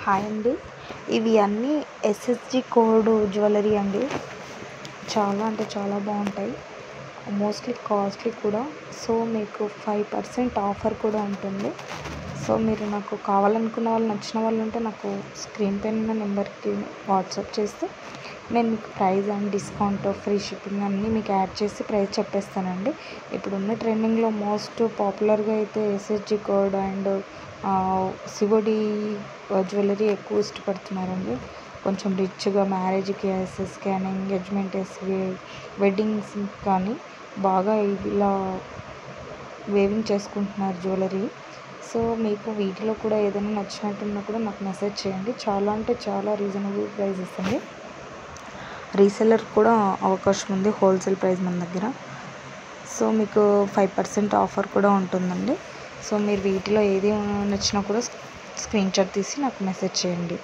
hi అండి ఇవి అన్నీ ఎస్ఎస్జి కోడ్ జ్యువెలరీ అండి చాలా అంటే చాలా బాగుంటాయి మోస్ట్లీ కాస్ట్లీ కూడా సో మీకు ఫైవ్ పర్సెంట్ ఆఫర్ కూడా ఉంటుంది సో మీరు నాకు కావాలనుకున్న వాళ్ళు నచ్చిన వాళ్ళు ఉంటే నాకు స్క్రీన్ పైన ఉన్న నెంబర్కి వాట్సాప్ చేస్తే నేను మీకు price and discount free shipping అన్నీ మీకు యాడ్ చేసి ప్రైస్ చెప్పేస్తానండి ఇప్పుడున్న ట్రెండింగ్లో మోస్ట్ పాపులర్గా అయితే SSG code and COD jewellery ఎక్కువ ఇష్టపడుతున్నారండి కొంచెం రిచ్గా మ్యారేజ్కి ఎస్ఎస్ కానీ ఎంగేజ్మెంట్ వెడ్డింగ్స్ కానీ బాగా ఇలా వేవింగ్ చేసుకుంటున్నారు జ్యువెలరీ సో మీకు వీటిలో కూడా ఏదైనా నచ్చినట్టున్నా కూడా నాకు మెసేజ్ చేయండి చాలా అంటే చాలా రీజనబుల్ ప్రైజెస్ అండి రీసెల్లర్ కూడా అవకాశం ఉంది హోల్సేల్ ప్రైస్ మన దగ్గర సో మీకు ఫైవ్ పర్సెంట్ ఆఫర్ కూడా ఉంటుందండి సో మీరు వీటిలో ఏది నచ్చినా కూడా స్క్రీన్ షాట్ తీసి నాకు మెసేజ్ చేయండి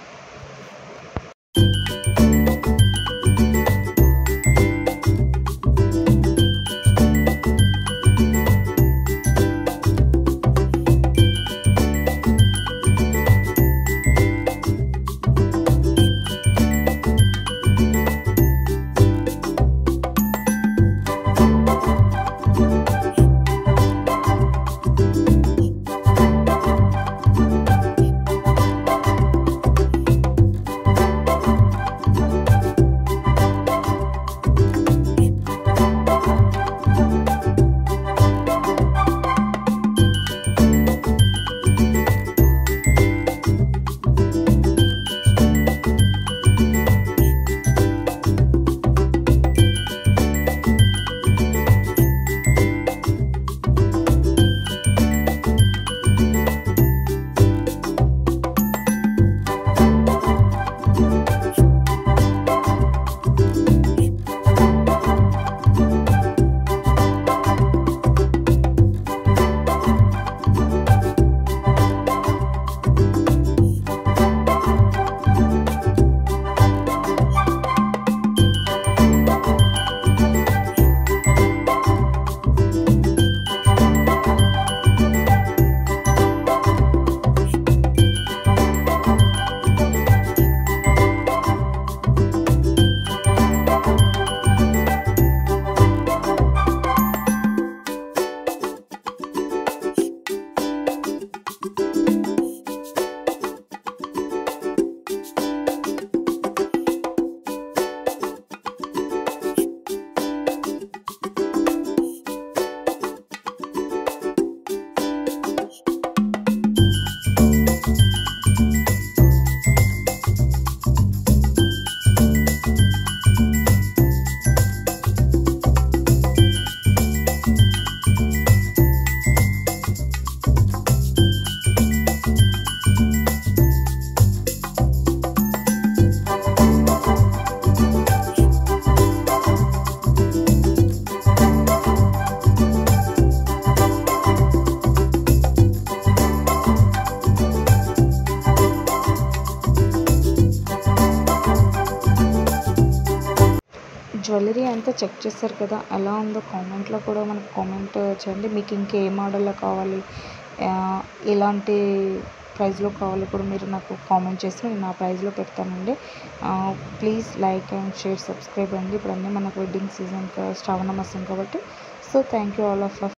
జ్యువెలరీ అంతా చెక్ చేస్తారు కదా ఎలా ఉందో కామెంట్లో కూడా మనకు కామెంట్ చేయండి మీకు ఇంకే మోడల్లో కావాలి ఎలాంటి ప్రైస్లో కావాలి కూడా మీరు నాకు కామెంట్ చేసి నేను ఆ ప్రైస్లో పెడతానండి please like and share subscribe అండి ఇప్పుడు అన్నీ మనకు వెడ్డింగ్ సీజన్ శ్రావణ మాసం కాబట్టి so thank you all of